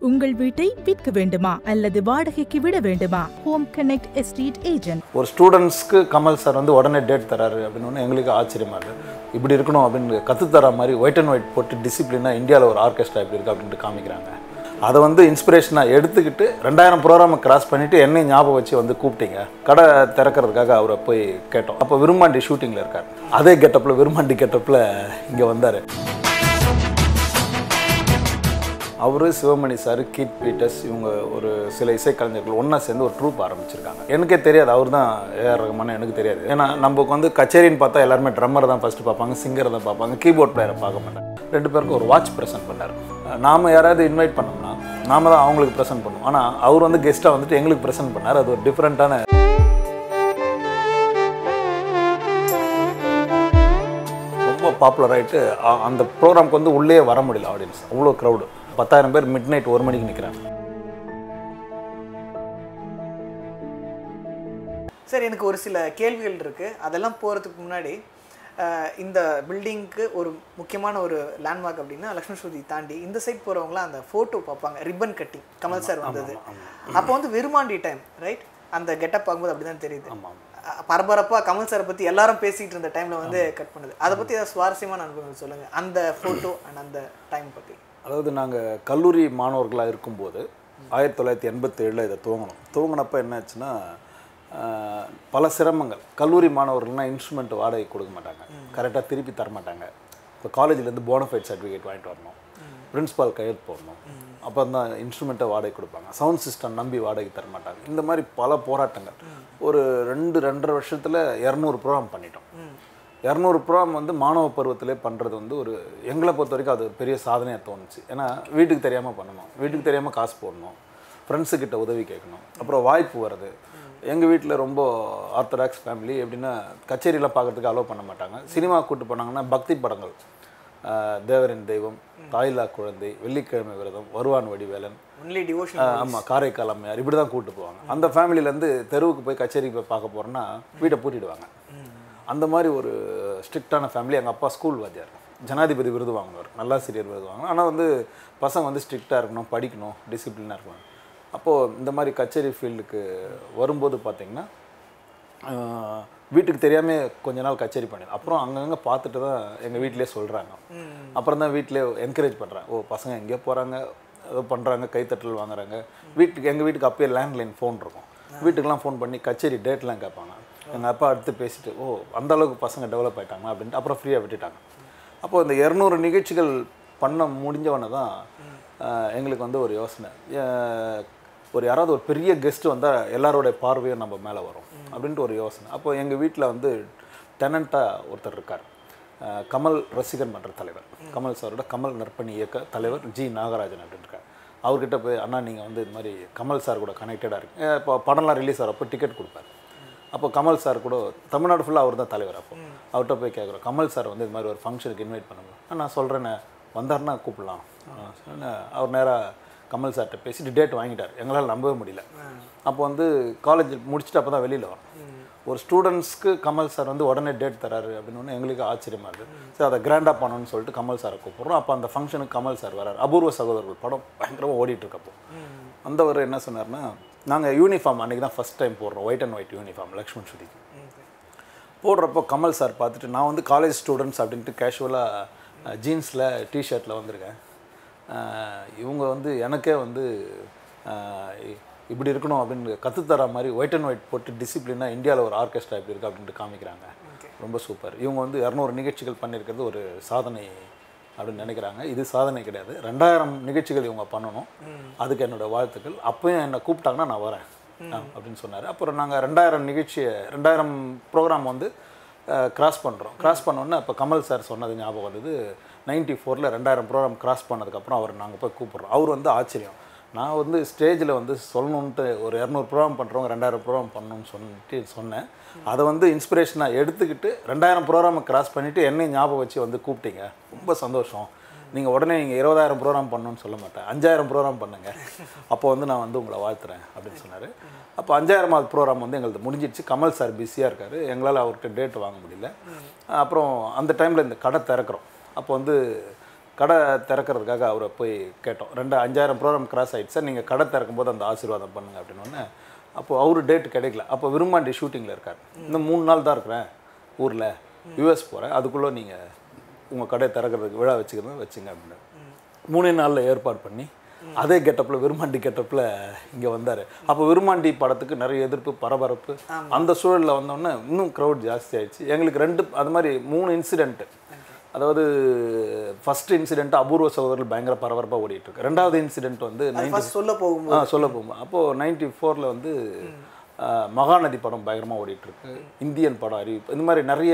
உங்கள் வீட்டை விற்க வேண்டுமா அல்லது வாடகைக்கு விட வேண்டுமா ஹோம் கனெக்ட் எஸ்டேட் ஏஜென்ட் ஒரு ஸ்டூடெண்ட்ஸ்க்கு கமல் சார் வந்து உடனே டேட் தராரு அப்படின்னு ஒன்று எங்களுக்கு ஆச்சரியமா இருக்கு இப்படி இருக்கணும் அப்படின்னு கற்றுத்தர மாதிரி ஒயிட் அண்ட் ஒயிட் போட்டு டிசிப்ளினாக இந்தியாவில் ஒரு ஆர்கெஸ்ட்ரா இப்படி இருக்கு அப்படின்ட்டு காமிக்கிறாங்க அதை வந்து இன்ஸ்பிரேஷனாக எடுத்துக்கிட்டு ரெண்டாயிரம் ப்ரோக்ராமை கிராஸ் பண்ணிவிட்டு என்னையும் ஞாபகம் வச்சு வந்து கூப்பிட்டீங்க கடை திறக்கிறதுக்காக அவரை போய் கேட்டோம் அப்போ விரும்மாண்டி ஷூட்டிங்கில் இருக்கார் அதே கெட்டப்பில் விரும்மாண்டி கெட்டப்பில் இங்கே வந்தார் அவரு சிவமணி சார் கீத் பீட்டர்ஸ் இவங்க ஒரு சில இசைக்கலைஞர்கள் ஒன்றா சேர்ந்து ஒரு ட்ரூப் ஆரம்பிச்சிருக்காங்க எனக்கே தெரியாது அவர் தான் ஏஆர் ரஹ்மான் எனக்கு தெரியாது ஏன்னா நமக்கு வந்து கச்சேரின்னு பார்த்தா எல்லாருமே ட்ரம்மர் தான் ஃபஸ்ட்டு பார்ப்பாங்க சிங்கரை தான் பார்ப்பாங்க கீபோர்ட் பிளேயரை பார்க்க மாட்டாங்க ரெண்டு பேருக்கும் ஒரு வாட்ச் ப்ரெசென்ட் பண்ணார் நாம் யாராவது இன்வைட் பண்ணோம்னா நாம தான் அவங்களுக்கு ப்ரெசென்ட் பண்ணுவோம் ஆனால் அவர் வந்து கெஸ்ட்டாக வந்துட்டு எங்களுக்கு ப்ரெசென்ட் பண்ணார் அது ஒரு டிஃப்ரெண்ட்டான ரொம்ப பாப்புலர் ஆகிட்டு அந்த ப்ரோக்ராம்க்கு வந்து உள்ளே வர முடியல ஆடியன்ஸ் அவ்வளோ க்ரௌடு பத்தாயிரம் பேர் மிட் நைட் ஒரு மணிக்கு நிற்கிறாங்க சார் எனக்கு ஒரு சில கேள்விகள் இருக்குது அதெல்லாம் போகிறதுக்கு முன்னாடி அஹ், இந்த பில்டிங்க்கு ஒரு முக்கியமான ஒரு லேண்ட்மார்க் அப்படின்னா லக்ஷ்மி ஸ்ருதி தாண்டி இந்த சைட் போகிறவங்களாம் அந்த ஃபோட்டோ பார்ப்பாங்க ரிப்பன் கட்டிங் கமல் சார் வந்தது அப்போ வந்து விருமாண்டி டைம் ரைட் அந்த கெட்டப் பார்க்கும்போது அப்படி தான் தெரியுது ஆமாம் அஹ், பரபரப்பா கமல் சாரை பற்றி எல்லாரும் பேசிகிட்டு இருந்த டைமில் வந்து கட் பண்ணுது அதை பற்றி ஏதாவது சுவாரஸ்யமான அனுபவங்கள் சொல்லுங்கள் அந்த ஃபோட்டோ அண்ட் அந்த டைம் பற்றி அதாவது நாங்கள் கல்லூரி மாணவர்களாக இருக்கும்போது ஆயிரத்தி தொள்ளாயிரத்தி எண்பத்தேழில் இதை துவங்கணும் துவங்கினப்ப என்னாச்சுன்னா ஆஹ், பல சிரமங்கள் கல்லூரி மாணவர்கள்னால் இன்ஸ்ட்ருமெண்ட் வாடகை கொடுக்க மாட்டாங்க கரெக்டாக திருப்பி தர மாட்டாங்க இப்போ காலேஜ்லேருந்து போனஃபைட் சர்டிஃபிகேட் வாங்கிட்டு வரணும் பிரின்ஸ்பால் கையெழுத்து போடணும் அப்போ தான் இன்ஸ்ட்ருமெண்ட்டை வாடகை கொடுப்பாங்க சவுண்ட் சிஸ்டம் நம்பி வாடகை தர மாட்டாங்க இந்த மாதிரி பல போராட்டங்கள் ஒரு ரெண்டு ரெண்டரை வருஷத்தில் இரநூறு ப்ரோக்ராம் பண்ணிட்டோம் இரநூறு ப்ரோக்ராம் வந்து மாணவ பருவத்திலே பண்ணுறது வந்து ஒரு எங்களை பொறுத்த வரைக்கும் அது ஒரு பெரிய சாதனையாக தோணுச்சு ஏன்னா வீட்டுக்கு தெரியாமல் பண்ணணும் வீட்டுக்கு தெரியாமல் காசு போடணும் ஃப்ரெண்ட்ஸுக்கிட்ட உதவி கேட்கணும் அப்புறம் வாய்ப்பு வருது எங்கள் வீட்டில் ரொம்ப ஆர்த்தடாக்ஸ் ஃபேமிலி எப்படின்னா கச்சேரிலாம் பார்க்கறதுக்கு அலோவ் பண்ண மாட்டாங்க சினிமா கூட்டு போனாங்கன்னா பக்தி படங்கள் ஆஹ் தேவரின் தெய்வம் தாயிலா குழந்தை வெள்ளிக்கிழமை விரதம் வருவான் வடிவேலன் ஒன்லி டிவோஷன் ஆமாம் காரைக்கால் அம்மையார் இப்படி தான் கூப்பிட்டு போவாங்க அந்த ஃபேமிலியிலேருந்து தெருவுக்கு போய் கச்சேரிக்கு போய் பார்க்க போகிறோன்னா வீட்டை பூட்டிடுவாங்க அந்த மாதிரி ஒரு ஸ்ட்ரிக்டான ஃபேமிலி எங்கள் அப்பா ஸ்கூல் வாத்தியார் ஜனாதிபதி விருது வாங்குவார் நல்லாசிரியர் விருது வாங்குவார் ஆனால் வந்து பசங்க வந்து ஸ்ட்ரிக்டாக இருக்கணும் படிக்கணும் டிசிப்ளினாக இருக்கணும் அப்போது இந்த மாதிரி கச்சேரி ஃபீல்டுக்கு வரும்போது பார்த்தீங்கன்னா ஆஹ், வீட்டுக்கு தெரியாமல் கொஞ்ச நாள் கச்சேரி பண்ணேன் அப்புறம் அங்கங்கே பார்த்துட்டு தான் எங்கள் வீட்டிலே சொல்கிறாங்க அப்புறம் தான் வீட்டிலே என்கரேஜ் பண்ணுறாங்க ஓ பசங்க எங்கேயோ போகிறாங்க ஏதோ பண்ணுறாங்க கைத்தட்டல் வாங்குறாங்க வீட்டுக்கு எங்கள் வீட்டுக்கு அப்பயே லேண்ட்லைன் ஃபோன் இருக்கும் வீட்டுக்கெலாம் ஃபோன் பண்ணி கச்சேரி டேட்லாம் கேட்பாங்க எங்கள் அப்பா அடுத்து பேசிட்டு ஓ அந்த அளவுக்கு பசங்க டெவலப் ஆயிட்டாங்க அப்படின்ட்டு அப்புறம் ஃப்ரீயாக விட்டுட்டாங்க அப்போது இந்த இரநூறு நிகழ்ச்சிகள் பண்ண முடிஞ்சவொன்னே தான் ஆஹ், எங்களுக்கு வந்து ஒரு யோசனை ஆஹ், ஒரு யாராவது ஒரு பெரிய கெஸ்ட் வந்தால் எல்லாரோட பார்வையும் நம்ம மேலே வரும் அப்படின்ட்டு ஒரு யோசனை அப்போ எங்கள் வீட்டில் வந்து டெனண்ட்டாக ஒருத்தர் இருக்கார் அஹ் கமல் ரசிகர் மன்ற தலைவர் கமல் சாரோட கமல் நற்பணி இயக்க தலைவர் ஜி நாகராஜன் அப்படின்னு இருக்கார் அவர்கிட்ட போய் அண்ணா நீங்கள் வந்து இது மாதிரி கமல் சார் கூட கனெக்டடாக இருக்கு அஹ் இப்போ படம்லாம் ரிலீஸ் ஆகிறப்போ டிக்கெட் கொடுப்பாரு அப்போ கமல் சார் கூட தமிழ்நாடு ஃபுல்லாக அவர் தான் தலைவர் அப்போ அவர்கிட்ட போய் கேட்குறோம் கமல் சார் வந்து இது மாதிரி ஒரு ஃபங்க்ஷனுக்கு இன்வைட் பண்ணுங்க நான் சொல்கிறேன்னு வந்தாருன்னா கூப்பிடலாம் ஆ, சொன்னேன். அவர் நேராக கமல் சார்கிட்ட பேசிட்டு டேட் வாங்கிட்டார் எங்களால் நம்பவே முடியல அப்போ வந்து காலேஜ் முடிச்சுட்டு அப்போ தான் வெளியில் வரோம் ஒரு ஸ்டூடெண்ட்ஸ்க்கு கமல் சார் வந்து உடனே டேட் தராரு அப்படின்னு ஒன்று எங்களுக்கு ஆச்சரியமா இருக்குது சரி அதை கிராண்டாக பண்ணணும்னு சொல்லிட்டு கமல் சாரை கூப்பிட்றோம் அப்போ அந்த ஃபங்க்ஷனுக்கு கமல் சார் வராரு அபூர்வ சகோதரர்கள் படம் பயங்கரமாக ஓடிட்டு இருக்கப்போ வந்தவர் என்ன சொன்னார்னா நாங்கள் யூனிஃபார்ம் அன்றைக்கி தான் ஃபஸ்ட் டைம் போடுறோம் white and white uniform Lakshman ஸ்ருதிக்கு போடுறப்போ கமல் சார் பார்த்துட்டு நான் வந்து காலேஜ் ஸ்டூடெண்ட்ஸ் அப்படின்ட்டு கேஷுவலாக ஜீன்ஸில் டிஷர்ட்டில் வந்திருக்கேன் அஹ் இவங்க வந்து எனக்கே வந்து அஹ் இ- இப்படி இருக்கணும் அப்படின்னு கற்றுத்தர மாதிரி ஒயிட் அண்ட் ஒயிட் போட்டு டிசிப்ளினாக இந்தியாவில் ஒரு ஆர்கெஸ்ட்ரா இப்படி இருக்குது அப்படின்ட்டு காமிக்கிறாங்க ரொம்ப சூப்பர் இவங்க வந்து இரநூறு நிகழ்ச்சிகள் பண்ணியிருக்கிறது ஒரு சாதனை அப்படின்னு நினைக்கிறாங்க இது சாதனை கிடையாது ரெண்டாயிரம் நிகழ்ச்சிகள் இவங்க பண்ணணும் அதுக்கு என்னோட வாழ்த்துக்கள் அப்பயும் என்னை கூப்பிட்டாங்கன்னா நான் வரேன் ஆ, அப்படின்னு சொன்னார் அப்புறம் நாங்கள் ரெண்டாயிரம் நிகழ்ச்சியை ரெண்டாயிரம் ப்ரோக்ராம் வந்து கிராஸ் பண்ணுறோம் கிராஸ் பண்ணோன்னே இப்போ கமல் சார் சொன்னது ஞாபகம் வந்தது நைன்டி ஃபோரில் ரெண்டாயிரம் ப்ரோக்ராம் கிராஸ் பண்ணதுக்கப்புறம் அவர் நாங்கள் போய் கூப்பிட்றோம் அவர் வந்து ஆச்சரியம் நான் வந்து ஸ்டேஜில் வந்து சொல்லணுன்ட்டு ஒரு இரநூறு ப்ரோக்ராம் பண்ணுறவங்க ரெண்டாயிரம் ப்ரோக்ராம் பண்ணணும்னு சொல்லிட்டு சொன்னேன் அதை வந்து இன்ஸ்பிரேஷனாக எடுத்துக்கிட்டு ரெண்டாயிரம் ப்ரோக்ராமை கிராஸ் பண்ணிவிட்டு என்னையும் ஞாபகம் வச்சு வந்து கூப்பிட்டீங்க ரொம்ப சந்தோஷம் நீங்கள் உடனே நீங்கள் இருபதாயிரம் ப்ரோக்ராம் பண்ணணும்னு சொல்ல மாட்டேன் அஞ்சாயிரம் ப்ரோக்ராம் பண்ணுங்க அப்போ வந்து நான் வந்து உங்களை வாழ்த்துறேன் அப்படின்னு சொன்னார் அப்போ அஞ்சாயிரமாவது ப்ரோக்ராம் வந்து எங்களுக்கு முடிஞ்சிடுச்சு கமல் சார் பிஸியாக இருக்கார் எங்களால் அவர்கிட்ட டேட் வாங்க முடியல அப்புறம் அந்த டைமில் இந்த கடை திறக்கிறோம் அப்போ வந்து கடை திறக்கிறதுக்காக அவரை போய் கேட்டோம் ரெண்டு அஞ்சாயிரம் ப்ரோக்ராம் கிராஸ் ஆயிடுச்சு சார் நீங்கள் கடை திறக்கும் போது அந்த ஆசீர்வாதம் பண்ணுங்க அப்படின்னு அப்போது அவரு டேட் கிடைக்கல அப்போ விரும்மாண்டி ஷூட்டிங்கில் இருக்கார் இன்னும் மூணு நாள் தான் இருக்கிறேன் ஊரில் யூஎஸ் போகிறேன் அதுக்குள்ளே நீங்கள் உங்கள் கடையை திறக்கிறதுக்கு விழா வச்சுக்கிறது வச்சுங்க அப்படின்னு மூணே நாளில் ஏற்பாடு பண்ணி அதே கெட்டப்பில் விருமாண்டி கெட்டப்பில் இங்கே வந்தார் அப்போ விருமாண்டி படத்துக்கு நிறைய எதிர்ப்பு பரபரப்பு அந்த சூழலில் வந்தோடனே இன்னும் க்ரௌட் ஜாஸ்தி ஆயிடுச்சு எங்களுக்கு ரெண்டு அது மாதிரி மூணு இன்சிடென்ட்டு அதாவது ஃபர்ஸ்ட் இன்சிடென்ட் அபூர்வ சகோதரர்கள் பயங்கர பரபரப்பாக ஓடிட்டு இருக்கு ரெண்டாவது இன்சிடென்ட் வந்து அது 90 ஃபர்ஸ்ட் சொல்ல போகும்போது ஆ சொல்ல போகும்போது அப்போது நைன்டி ஃபோரில் வந்து ஆ, மகாநதி படம் பயங்கரமாக ஓடிட்டு இருக்கு இந்தியன் படம் அறிவிப்பு இந்த மாதிரி நிறைய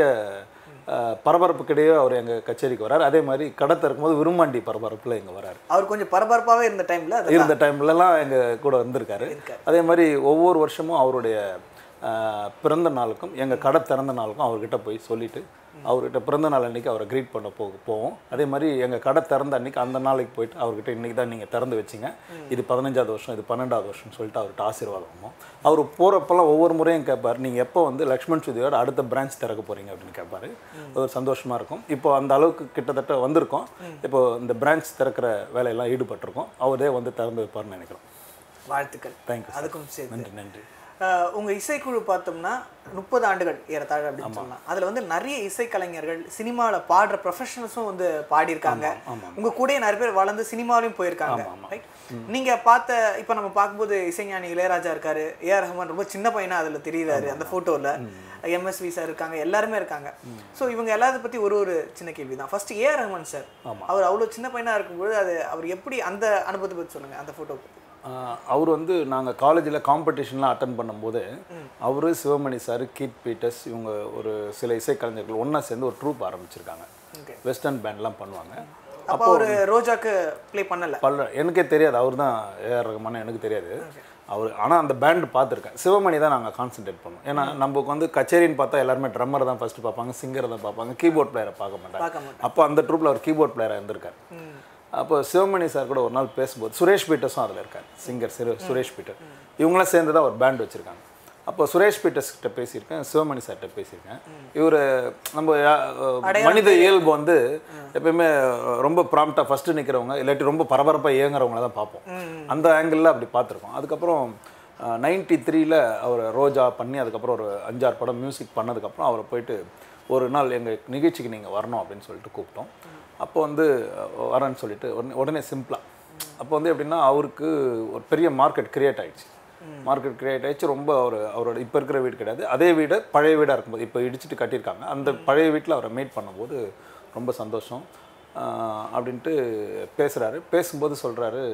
ஆ, பரபரப்புக்கிடையே அவர் எங்கள் கச்சேரிக்கு வரார் அதே மாதிரி கடை இருக்கும்போது விரும்மாண்டி பரபரப்பில் இங்கே வரார் அவர் கொஞ்சம் பரபரப்பாவே இருந்த டைம்ல அது இருந்த டைம்லலாம் எங்கள் கூட வந்திருக்காரு இருக்காரு. அதே மாதிரி ஒவ்வொரு வருஷமும் அவருடைய ஆஹ், பிறந்த நாளுக்கும் எங்கள் கடை திறந்த நாளுக்கும் அவர்கிட்ட போய் சொல்லிட்டு அவர்கிட்ட பிறந்த நாள் அன்னைக்கு அவரை க்ரீட் பண்ண போ போவோம் அதே மாதிரி எங்கள் கடை திறந்த அன்னைக்கு அந்த நாளைக்கு போயிட்டு அவர்கிட்ட இன்னைக்கு தான் நீங்கள் திறந்து வச்சிங்க இது பதினஞ்சாவது வருஷம் இது பன்னெண்டாவது வருஷம்னு சொல்லிட்டு அவர்கிட்ட ஆசீர்வாதம் பண்ணுவோம் அவர் போகிறப்பெல்லாம் ஒவ்வொரு முறையும் கேட்பார் நீங்கள் எப்போ வந்து லக்ஷ்மண் சுதியோட அடுத்த பிரான்ச் திறக்க போகிறீங்க அப்படின்னு கேட்பாரு அது ஒரு சந்தோஷமாக இருக்கும் இப்போ அந்த அளவுக்கு கிட்டத்தட்ட வந்திருக்கோம் இப்போ இந்த பிரான்ச் திறக்கிற வேலையெல்லாம் ஈடுபட்டிருக்கோம் அவரே வந்து திறந்து வைப்பார்னு நினைக்கிறோம் வாழ்த்துக்கள் தேங்க்யூ அதுக்கும் சேர்த்து நன்றி நன்றி அஹ், உங்க இசைக்குழு பார்த்தோம்னா முப்பது ஆண்டுகள் ஏறத்தாழ அப்படின்னு சொல்லலாம் அதுல வந்து நிறைய இசைக்கலைஞர்கள் சினிமால பாடுற ப்ரொஃபஷனல்ஸும் வந்து பாடியிருக்காங்க உங்க கூடயே நிறைய பேர் வளர்ந்து சினிமாலையும் போயிருக்காங்க right? நீங்க பார்த்த இப்ப நம்ம பார்க்கும்போது இசைஞானி இளையராஜா இருக்காரு ஏஆர் ரஹ்மான் ரொம்ப சின்ன பையனா அதுல தெரியுறாரு அந்த போட்டோல எம்எஸ்வி சார் இருக்காங்க எல்லாருமே இருக்காங்க சோ இவங்க எல்லாத்த பத்தி ஒரு ஒரு சின்ன கேள்வி தான் ஃபர்ஸ்ட் ஏஆர் ரஹ்மான் சார் அவர் அவ்வளவு சின்ன பையனா இருக்கும்போது அது அவர் எப்படி அந்த அனுபவத்தை பத்தி சொல்லுங்க அந்த போட்டோ பத்தி ஆஹ் அவர் வந்து நாங்கள் காலேஜில் காம்படிஷன்லாம் அட்டன் பண்ணும்போது அவர் சிவமணி சார் கீட் பீட்டர்ஸ் இவங்க ஒரு சில இசைக்கலைஞர்கள் ஒன்றா சேர்ந்து ஒரு ட்ரூப் ஆரம்பிச்சிருக்காங்க Okay. வெஸ்டர்ன் பேண்ட்லாம் பண்ணுவாங்க அப்போ அவரு ரோஜாக்கு ப்ளே பண்ணல பல எனக்கே தெரியாது அவர் தான் ஏஆர் ரஹ்மான் எனக்கு தெரியாது அவர் ஆனால் அந்த பேண்ட் பார்த்துருக்கேன் சிவமணி தான் நாங்கள் கான்சென்ட்ரேட் பண்ணோம் ஏன்னா நமக்கு வந்து கச்சேரின்னு பார்த்தா எல்லாருமே ட்ரம்மர் தான் ஃபஸ்ட்டு பார்ப்பாங்க சிங்கரை தான் பார்ப்பாங்க கீபோர்ட் பிளேயரை பார்க்க மாட்டாங்க பார்க்க மாட்டாங்க அப்போ அந்த ட்ரூப்பில் அவர் கீபோர்ட் பிளேயராக இருந்திருக்காரு அப்போ சிவமணி சார் கூட ஒரு நாள் பேசும்போது சுரேஷ் பீட்டர்ஸும் அதில் இருக்கார் சிங்கர் சிறு சுரேஷ் பீட்டர் இவங்களாம் சேர்ந்து தான் ஒரு பேண்ட் வச்சுருக்காங்க அப்போ சுரேஷ் பீட்டர்ஸ் கிட்ட பேசியிருக்கேன் சிவமணி சார்கிட்ட பேசியிருக்கேன் இவர் நம்ம யா- மனித இயல்பு வந்து எப்பயுமே ரொம்ப ப்ராம்ப்டாக ஃபஸ்ட்டு நிற்கிறவங்க இல்லாட்டி ரொம்ப பரபரப்பாக இயங்குறவங்கள தான் பார்ப்போம் அந்த ஆங்கிளில் அப்படி பார்த்துருக்கோம் அதுக்கப்புறம் நைன்டி த்ரீல அவர் ரோஜா பண்ணி அதுக்கப்புறம் ஒரு அஞ்சாறு படம் மியூசிக் பண்ணதுக்கப்புறம் அவரை போயிட்டு ஒரு நாள் எங்கள் நிகழ்ச்சிக்கு நீங்கள் வரணும் அப்படின்னு சொல்லிட்டு கூப்பிட்டோம் அப்போ வந்து அஹ், வரேன்னு சொல்லிட்டு உடனே உடனே சிம்பிளாக அப்போ வந்து எப்படின்னா அவருக்கு ஒரு பெரிய மார்க்கெட் கிரியேட் ஆயிடுச்சு மார்க்கெட் கிரியேட் ஆயிடுச்சு ரொம்ப ஒரு அவரோட இப்போ இருக்கிற வீடு கிடையாது அதே வீடு பழைய வீடாக இருக்கும்போது இப்போ இடிச்சிட்டு கட்டியிருக்காங்க அந்த பழைய வீட்டில் அவரை மீட் பண்ணும்போது ரொம்ப சந்தோஷம் ஆஹ் அப்படின்ட்டு பேசுகிறாரு பேசும்போது சொல்கிறாரு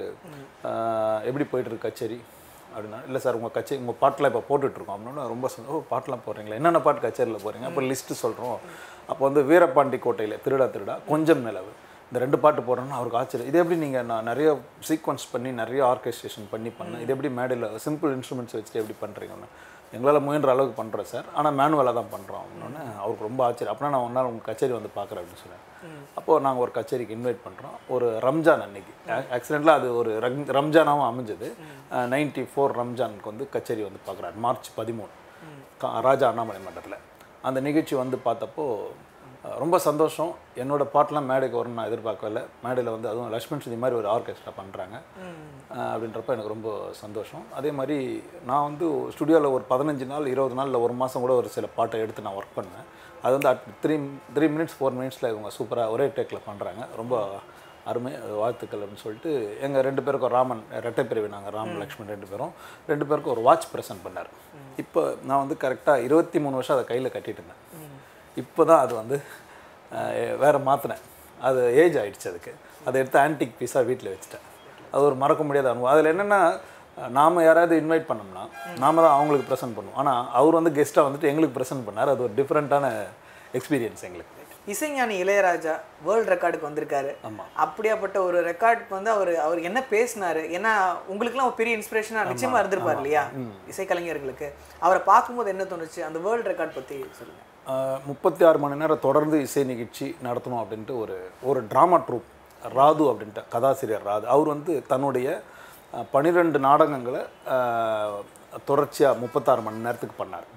எப்படி போயிட்டு இருக்கு கச்சேரி அப்படின்னா இல்லை சார் உங்கள் கச்சேரி உங்கள் பாட்டெலாம் இப்போ போட்டுட்ருக்கோம் அப்படின்னா ரொம்ப சந்தோஷம். ஓ பாட்டெலாம் போடுறீங்களா என்னென்ன பாட்டு கச்சேரியில் போகிறீங்க அப்போ லிஸ்ட்டு சொல்கிறோம் அப்போ வந்து வீரபாண்டி கோட்டையில் திருடா திருடா கொஞ்சம் நிலவு இந்த ரெண்டு பாட்டு போடுறோன்னா அவருக்கு ஆச்சரியம் இது எப்படி நீங்கள் நான் நிறைய சீக்வன்ஸ் பண்ணி நிறைய ஆர்கெஸ்ட்ரேஷன் பண்ணி பண்ணேன் இது எப்படி மேடையில் சிம்பிள் இன்ஸ்ட்ருமெண்ட்ஸ் வச்சுட்டு எப்படி பண்ணுறீங்கன்னு எங்களால் முயன்ற அளவுக்கு பண்ணுறோம் சார் ஆனால் மேனுவலாக தான் பண்ணுறோம் அப்படின்னோடனே அவருக்கு ரொம்ப ஆச்சரியம் அப்படின்னா நான் ஒரு நாள் உங்கள் கச்சேரி வந்து பார்க்குறேன் அப்படின்னு சொன்னேன் அப்போது நாங்கள் ஒரு கச்சேரிக்கு இன்வைட் பண்ணுறோம் ஒரு ரம்ஜான் அன்னைக்கு ஆக்சிடெண்ட்டில் அது ஒரு ரங் ரம்ஜானாகவும் அமைஞ்சது நைன்டி ஃபோர் ரம்ஜானுக்கு வந்து கச்சேரி வந்து பார்க்குறாரு மார்ச் பதிமூணு கா- ராஜா அண்ணாமலை மண்டபத்தில் அந்த நிகழ்ச்சி வந்து பார்த்தப்போ அஹ், ரொம்ப சந்தோஷம் என்னோட பாட்டெலாம் மேடைக்கு வரும்னு நான் எதிர்பார்க்கல மேடையில் வந்து அதுவும் லக்ஷ்மண் சுதி மாதிரி ஒரு ஆர்கெஸ்ட்ரா பண்ணுறாங்க அப்படின்றப்ப எனக்கு ரொம்ப சந்தோஷம் அதே மாதிரி நான் வந்து ஸ்டுடியோவில் ஒரு பதினஞ்சு நாள் இருபது நாள் இல்லை ஒரு மாதம் கூட ஒரு சில பாட்டை எடுத்து நான் ஒர்க் பண்ணேன் அது வந்து at three three minutes four மினிட்ஸில் இவங்க சூப்பராக ஒரே டேக்கில் பண்ணுறாங்க ரொம்ப அருமை அது வாழ்த்துக்கள் அப்படின்னு சொல்லிட்டு எங்கள் ரெண்டு பேருக்கும் ராமன் ரெட்டை பிரிவு நாங்கள் ராம் லக்ஷ்மண் ரெண்டு பேரும் ரெண்டு பேருக்கும் ஒரு வாட்ச் ப்ரெசென்ட் பண்ணார் இப்போ நான் வந்து கரெக்டாக இருபத்தி மூணு வருஷம் அதை கையில் கட்டிட்டு இருந்தேன் இப்போ தான் அது வந்து அஹ், வேற மாற்றினேன் அது ஏஜ் ஆயிடுச்சு அதுக்கு அதை எடுத்து ஆன்டிக் பீஸாக வீட்டில் வச்சுட்டேன் அது ஒரு மறக்க முடியாத அனுபவம் அதில் என்னென்னா நாம் யாராவது இன்வைட் பண்ணோம்னா நாம தான் அவங்களுக்கு ப்ரெசென்ட் பண்ணுவோம் ஆனால் அவர் வந்து கெஸ்ட்டாக வந்துட்டு எங்களுக்கு ப்ரெசென்ட் பண்ணார் அது ஒரு டிஃப்ரெண்ட்டான எக்ஸ்பீரியன்ஸ் எங்களுக்கு இசைஞானி இளையராஜா வேர்ல்ட் ரெக்கார்டுக்கு வந்திருக்காரு ஆமா. அப்படியாப்பட்ட ஒரு ரெக்கார்ட் வந்து அவர் அவர் என்ன பேசினாரு ஏன்னா உங்களுக்குலாம் ஒரு பெரிய இன்ஸ்பிரேஷனா நிச்சயமா இருந்திருப்பார் இல்லையா இசைக்கலைஞர்களுக்கு அவரை பார்க்கும்போது என்ன தோணுச்சு அந்த வேர்ல்ட் ரெக்கார்ட் பத்தி சொல்லுங்க முப்பத்தி ஆறு மணி நேரம் தொடர்ந்து இசை நிகழ்ச்சி நடத்தணும் அப்படின்ட்டு ஒரு ஒரு ட்ராமா ட்ரூப் ராது அப்படின்ட்டு கதாசிரியர் ராது அவர் வந்து தன்னுடைய பன்னிரெண்டு நாடகங்களை தொடர்ச்சியாக முப்பத்தாறு மணி நேரத்துக்கு பண்ணார்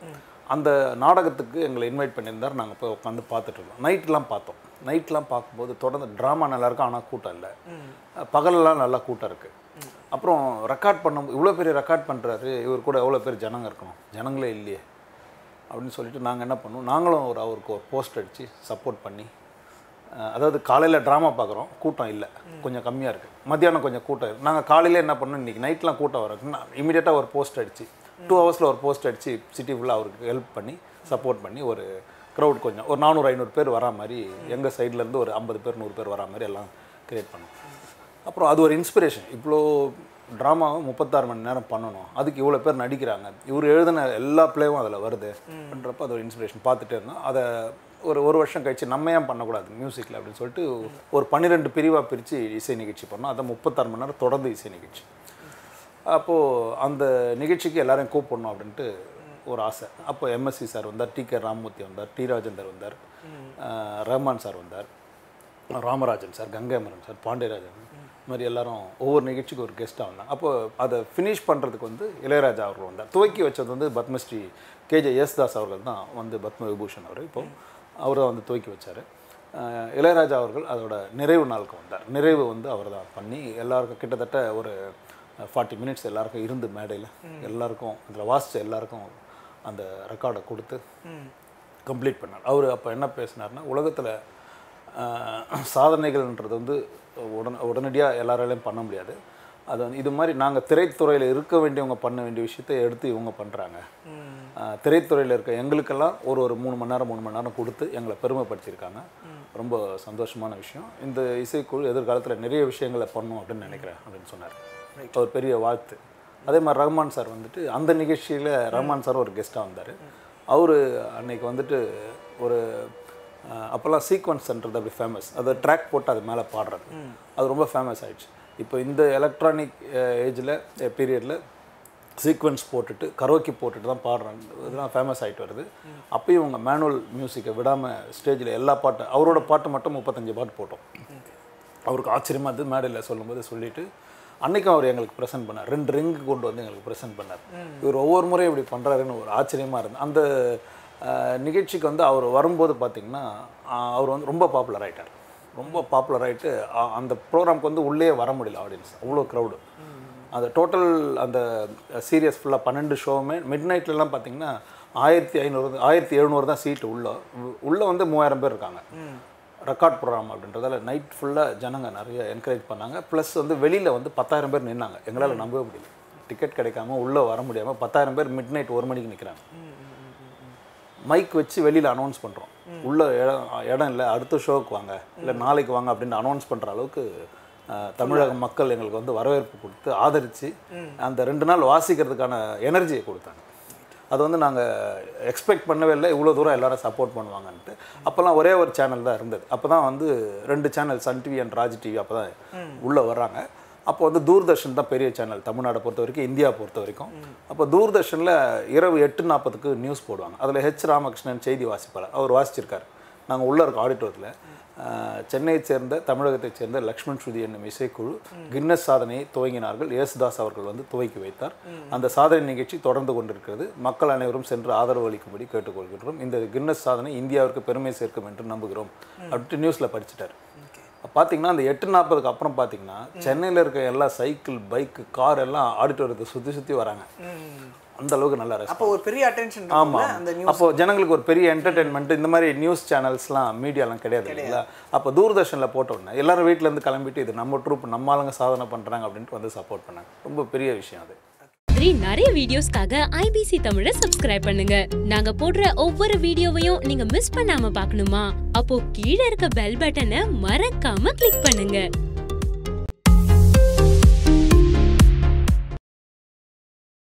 அந்த நாடகத்துக்கு எங்களை இன்வைட் பண்ணியிருந்தார் நாங்கள் போய் உட்காந்து பார்த்துட்டு இருந்தோம் நைட்லாம் பார்த்தோம் நைட்லாம் பார்க்கும்போது தொடர்ந்து ட்ராமா நல்லா இருக்கும் ஆனால் கூட்டம் இல்லை பகலெல்லாம் நல்லா கூட்டம் இருக்குது அப்புறம் ரெக்கார்ட் பண்ண இவ்வளோ பெரிய ரெக்கார்ட் பண்ணுறாரு இவர் கூட எவ்வளோ பேர் ஜனங்க இருக்கணும் ஜனங்களே இல்லையே அப்படின்னு சொல்லிட்டு நாங்கள் என்ன பண்ணோம் நாங்களும் ஒரு அவருக்கு ஒரு போஸ்ட் அடித்து சப்போர்ட் பண்ணி அஹ், அதாவது காலையில் ட்ராமா பார்க்குறோம் கூட்டம் இல்லை கொஞ்சம் கம்மியாக இருக்குது மத்தியானம் கொஞ்சம் கூட்டம் இருக்கு நாங்கள் காலையில் என்ன பண்ணோம் இன்றைக்கி நைட்லாம் கூட்டம் வரும் இமீடியட்டாக ஒரு போஸ்ட் அடித்து டூ ஹவர்ஸில் ஒரு போஸ்ட் அடித்து சிட்டி ஃபுல்லாக அவருக்கு ஹெல்ப் பண்ணி சப்போர்ட் பண்ணி ஒரு க்ரௌட் கொஞ்சம் ஒரு நானூறு ஐநூறு பேர் வரா மாதிரி எங்கள் சைட்லேருந்து ஒரு ஐம்பது பேர் நூறு பேர் வரா மாதிரி எல்லாம் கிரியேட் பண்ணோம் அப்புறம் அது ஒரு இன்ஸ்பிரேஷன் இவ்வளோ ட்ராமாவை முப்பத்தாறு மணி நேரம் பண்ணணும் அதுக்கு இவ்வளோ பேர் நடிக்கிறாங்க இவர் எழுதின எல்லா பிளேவும் அதில் வருது அப்படின்றப்ப அது ஒரு இன்ஸ்பிரேஷன் பார்த்துட்டே இருந்தோம் அதை ஒரு ஒரு வருஷம் கழிச்சு நம்ம ஏன் பண்ணக்கூடாது மியூசிக்கில் அப்படின்னு சொல்லிட்டு ஒரு பன்னிரெண்டு பிரிவாக பிரித்து இசை நிகழ்ச்சி பண்ணோம் அதை முப்பத்தாறு மணி நேரம் தொடர்ந்து இசை நிகழ்ச்சி அப்போது அந்த நிகழ்ச்சிக்கு எல்லாரையும் கூப்பிடணும் அப்படின்ட்டு ஒரு ஆசை அப்போ எம்எஸ்சி சார் வந்தார் டி கே ராமமூர்த்தி வந்தார் டி ராஜேந்தர் வந்தார் அஹ் ரஹ்மான் சார் வந்தார் ராமராஜன் சார் கங்கைமரன் சார் பாண்டியராஜன் இந்த மாதிரி எல்லாரும் ஒவ்வொரு நிகழ்ச்சிக்கு ஒரு கெஸ்ட்டாக வந்தாங்க அப்போ அதை ஃபினிஷ் பண்ணுறதுக்கு வந்து இளையராஜா அவர்கள் வந்தார் துவக்கி வச்சது வந்து பத்மஸ்ரீ கேஜே யேசுதாஸ் அவர்கள் தான் வந்து பத்ம விபூஷன் அவர் இப்போ அவர் தான் வந்து துவக்கி வச்சார் இளையராஜா அவர்கள் அதோட நிறைவு நாளுக்கு வந்தார் நிறைவு வந்து அவர் தான் பண்ணி எல்லாருக்கும் கிட்டத்தட்ட ஒரு ஃபார்ட்டி மினிட்ஸ் எல்லாருக்கும் இருந்து மேடையில் எல்லாருக்கும் அதில் வாசித்த எல்லாருக்கும் அந்த ரெக்கார்டை கொடுத்து கம்ப்ளீட் பண்ணார் அவர் அப்போ என்ன பேசினார்னா உலகத்தில் சாதனைகள்ன்றது வந்து உடன உடனடியாக எல்லாராலையும் பண்ண முடியாது அது வந்து இது மாதிரி நாங்கள் திரைத்துறையில் இருக்க வேண்டியவங்க பண்ண வேண்டிய விஷயத்தை எடுத்து இவங்க பண்ணுறாங்க திரைத்துறையில் இருக்க எங்களுக்கெல்லாம் ஒரு ஒரு மூணு மணி நேரம் மூணு மணி நேரம் கொடுத்து எங்களை பெருமைப்படுத்தியிருக்காங்க ரொம்ப சந்தோஷமான விஷயம் இந்த இசைக்குழு எதிர்காலத்தில் நிறைய விஷயங்களை பண்ணும் அப்படின்னு நினைக்கிறேன் அப்படின்னு சொன்னார் ஒரு பெரிய வாழ்த்து அதே மாதிரி ரஹ்மான் சார் வந்துட்டு அந்த நிகழ்ச்சியில் ரஹ்மான் சார் ஒரு கெஸ்ட்டாக வந்தார் அவர் அன்னைக்கு வந்துட்டு ஒரு அஹ், அப்போல்லாம் சீக்வன்ஸ்ன்றது அப்படி ஃபேமஸ் அது ட்ராக் போட்டு அது மேலே பாடுறது அது ரொம்ப ஃபேமஸ் ஆயிடுச்சு இப்போ இந்த எலக்ட்ரானிக் ஏஜில் பீரியடில் சீக்வன்ஸ் போட்டுட்டு கரோக்கி போட்டுட்டு தான் பாடுறாங்க இதெல்லாம் ஃபேமஸ் ஆகிட்டு வருது அப்பயும் இவங்க மேனுவல் மியூசிக்கை விடாமல் ஸ்டேஜில் எல்லா பாட்டு அவரோட பாட்டு மட்டும் முப்பத்தஞ்சு பாட்டு போட்டோம் அவருக்கு ஆச்சரியமாக இருந்தது மேடையில் சொல்லும்போது சொல்லிட்டு அன்னைக்கும் அவர் எங்களுக்கு ப்ரெசென்ட் பண்ணார் ரெண்டு ரிங்கு கொண்டு வந்து எங்களுக்கு ப்ரெசென்ட் பண்ணார் இவர் ஒவ்வொரு முறையும் இப்படி பண்ணுறாருன்னு ஒரு ஆச்சரியமாக இருந்தது அந்த அஹ், நிகழ்ச்சிக்கு வந்து அவர் வரும்போது பார்த்திங்கன்னா அஹ், அவர் வந்து ரொம்ப பாப்புலர் ஆயிட்டார் ரொம்ப பாப்புலர் ஆகிட்டு அந்த ப்ரோக்ராம்க்கு வந்து உள்ளே வர முடியல ஆடியன்ஸ் அவ்வளோ க்ரௌடு அந்த டோட்டல் அந்த சீரியஸ் ஃபுல்லாக பன்னெண்டு ஷோவுமே மிட் நைட்லலாம் பார்த்தீங்கன்னா ஆயிரத்தி ஐநூறு ஆயிரத்தி எழுநூறு தான் சீட்டு உள்ள உள்ளே வந்து மூவாயிரம் பேர் இருக்காங்க ரெக்கார்ட் ப்ரோக்ராம் அப்படின்றதால நைட் ஃபுல்லாக ஜனங்க நிறைய என்கரேஜ் பண்ணாங்க ப்ளஸ் வந்து வெளியில் வந்து பத்தாயிரம் பேர் நின்னாங்க எங்களால் நம்பவே முடியல டிக்கெட் கிடைக்காம உள்ளே வர முடியாமல் பத்தாயிரம் பேர் மிட் நைட் ஒரு மணிக்கு நிற்கிறாங்க மைக் வச்சு வெளியில் அனௌன்ஸ் பண்ணுறோம் உள்ள இடம் இடம் இல்லை அடுத்த ஷோவுக்கு வாங்க இல்லை நாளைக்கு வாங்க அப்படின்னு அனௌன்ஸ் பண்ணுற அளவுக்கு அஹ், தமிழக மக்கள் எங்களுக்கு வந்து வரவேற்பு கொடுத்து ஆதரித்து அந்த ரெண்டு நாள் வாசிக்கிறதுக்கான எனர்ஜியை கொடுத்தாங்க அது வந்து நாங்கள் எக்ஸ்பெக்ட் பண்ணவே இல்லை இவ்வளோ தூரம் எல்லாரும் சப்போர்ட் பண்ணுவாங்கன்ட்டு அப்போல்லாம் ஒரே ஒரு சேனல் தான் இருந்தது அப்போ தான் வந்து ரெண்டு channel Sun TV and Raj TV அப்போ தான் உள்ளே வர்றாங்க அப்போ வந்து தூர்தர்ஷன் தான் பெரிய சேனல் தமிழ்நாடை பொறுத்த வரைக்கும் இந்தியா பொறுத்த வரைக்கும் அப்போ தூர்தர்ஷனில் இரவு எட்டு நாற்பதுக்கு நியூஸ் போடுவாங்க அதில் ஹெச் ராமகிருஷ்ணன் செய்தி வாசிப்பார் அவர் வாசிச்சிருக்காரு நாங்கள் உள்ளே இருக்கோம் ஆடிட்டோரத்தில் சென்னையைச் சேர்ந்த தமிழகத்தைச் சேர்ந்த லக்ஷ்மண் ஸ்ருதி என்னும் இசைக்குழு கின்னஸ் சாதனையை துவங்கினார்கள் யேசுதாஸ் அவர்கள் வந்து துவக்கி வைத்தார் அந்த சாதனை நிகழ்ச்சி தொடர்ந்து கொண்டிருக்கிறது மக்கள் அனைவரும் சென்று ஆதரவு அளிக்கும்படி கேட்டுக்கொள்கின்றோம் இந்த கின்னஸ் சாதனை இந்தியாவிற்கு பெருமை சேர்க்கும் என்று நம்புகிறோம் அப்படின்ட்டு நியூஸில் படிச்சிட்டார் பார்த்தீங்கன்னா அந்த எட்டு நாற்பதுக்கு அப்புறம் பார்த்தீங்கன்னா சென்னையில் இருக்க எல்லா சைக்கிள் பைக்கு கார் எல்லாம் ஆடிட்டோரியத்தை சுற்றி சுற்றி வராங்க அந்த அளவுக்கு நல்லா response. அப்போ ஒரு பெரிய அட்டென்ஷன் ஆமா அந்த நியூஸ் அப்போ ஜனங்களுக்கு ஒரு பெரிய என்டர்டெயின்மெண்ட் இந்த மாதிரி நியூஸ் சேனல்ஸ்லாம் மீடியாலாம் கிடையாது இல்லைங்களா அப்போ தூர்தர்ஷன்ல போட்ட உடனே எல்லாரும் வீட்ல இருந்து கிளம்பிட்டு இது நம்ம ட்ரூப் நம்ம ஆளுங்க சாதனை பண்றாங்க அப்படின்ட்டு வந்து சப்போர்ட் பண்ணாங்க ரொம்ப பெரிய விஷயம் அது மாதிரி நிறைய வீடியோஸ்க்காக ஐபிசி தமிழை சப்ஸ்கிரைப் பண்ணுங்க நாங்க போடுற ஒவ்வொரு வீடியோவையும் நீங்க மிஸ் பண்ணாம பார்க்கணுமா அப்போ கீழே இருக்க பெல் பட்டனை மறக்காம கிளிக் பண்ணுங்க